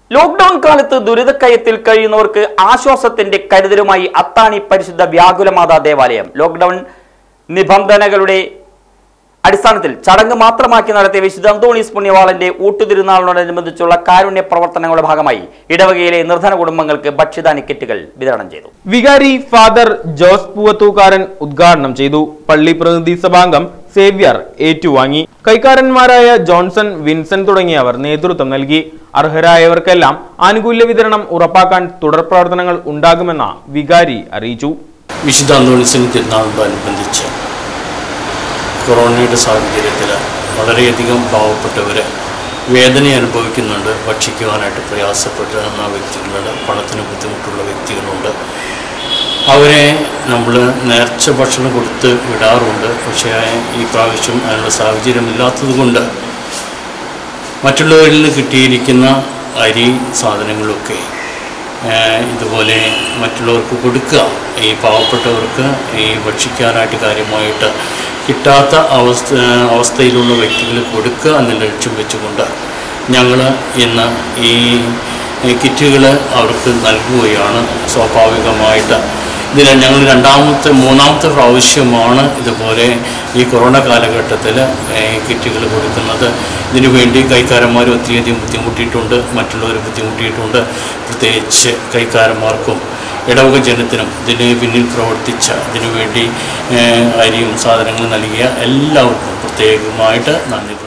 lockdown കാലത്ത് ദുരിതക്കയത്തിൽ കഴിയുന്നവർക്ക് ആശ്വാസത്തിന്റെ കരുതലുമായി അത്താണി പരിശുദ്ധ വ്യാകുലമാതാ ദേവാലയം ലോക്ക്ഡൌൺ നിബന്ധനകളുടെ അടിസ്ഥാനത്തിൽ ചടങ്ങ് മാത്രമാക്കി നടത്തിയ വിശുദ്ധ അന്തോണീസ് പുണ്യവാളന്റെ ഊട്ടുതിരുനാളിനോടനുബന്ധിച്ചുള്ള കാരുണ്യ പ്രവർത്തനങ്ങളുടെ ഭാഗമായി ഇടവകയിലെ നിർധന കുടുംബങ്ങൾക്ക് ഭക്ഷ്യധാന്യ കിറ്റുകൾ വിതരണം ചെയ്തു വികാരി ഫാദർ ജോസ് പൂവത്തൂക്കാരൻ ഉദ്ഘാടനം ചെയ്തു പള്ളി പ്രതിനിധി സഭാംഗം സേവ്യർ ഏറ്റുവാങ്ങി കൈക്കാരന്മാരായ ജോൺസൺ വിൻസൻ തുടങ്ങിയവർ നേതൃത്വം നൽകി അർഹരായവർക്കെല്ലാം ആനുകൂല്യ വിതരണം ഉറപ്പാക്കാൻ തുടർ പ്രവർത്തനങ്ങൾ ഉണ്ടാകുമെന്ന് വികാരി അറിയിച്ചു വിശുദ്ധ അന്തോണിസിന് തിരുനാളിനോടനുബന്ധിച്ച് കൊറോണയുടെ സാഹചര്യത്തിൽ വളരെയധികം പാവപ്പെട്ടവർ വേദന അനുഭവിക്കുന്നുണ്ട് ഭക്ഷിക്കുവാനായിട്ട് പ്രയാസപ്പെടുന്ന വ്യക്തികളുണ്ട് പണത്തിന് ബുദ്ധിമുട്ടുള്ള വ്യക്തികളുണ്ട് അവരെ നമ്മൾ നേർച്ച ഭക്ഷണം കൊടുത്ത് വിടാറുണ്ട് പക്ഷേ ഈ പ്രാവശ്യം അതിനുള്ള സാഹചര്യമില്ലാത്തത് കൊണ്ട് മറ്റുള്ളവരിൽ നിന്ന് കിട്ടിയിരിക്കുന്ന അരി സാധനങ്ങളൊക്കെ ഏഹ്, ഇതുപോലെ മറ്റുള്ളവർക്ക് കൊടുക്കുക ഈ പാവപ്പെട്ടവർക്ക് ഈ ഭക്ഷിക്കാനായിട്ട് കാര്യമായിട്ട് കിട്ടാത്ത അവസ്ഥ അവസ്ഥയിലുള്ള വ്യക്തികൾ കൊടുക്കുക എന്നുള്ള ലക്ഷ്യം വെച്ചുകൊണ്ട് ഞങ്ങൾ ഇന്ന് ഈ കിറ്റുകൾ അവർക്ക് നൽകുകയാണ് സ്വാഭാവികമായിട്ട് ഇതിൽ ഞങ്ങൾ രണ്ടാമത്തെ മൂന്നാമത്തെ പ്രാവശ്യമാണ് ഇതുപോലെ ഈ കൊറോണ കാലഘട്ടത്തിൽ കിറ്റുകൾ കൊടുക്കുന്നത് ഇതിനു വേണ്ടി കൈക്കാരന്മാർ ഒത്തിരിയധികം ബുദ്ധിമുട്ടിയിട്ടുണ്ട് മറ്റുള്ളവർ ബുദ്ധിമുട്ടിയിട്ടുണ്ട് പ്രത്യേകിച്ച് കൈക്കാരന്മാർക്കും ഇടവക ജനത്തിനും ഇതിന് പിന്നിൽ പ്രവർത്തിച്ച ഇതിനു വേണ്ടി ഏഹ്, അരിയും സാധനങ്ങളും നൽകിയ എല്ലാവർക്കും പ്രത്യേകമായിട്ട് നന്ദി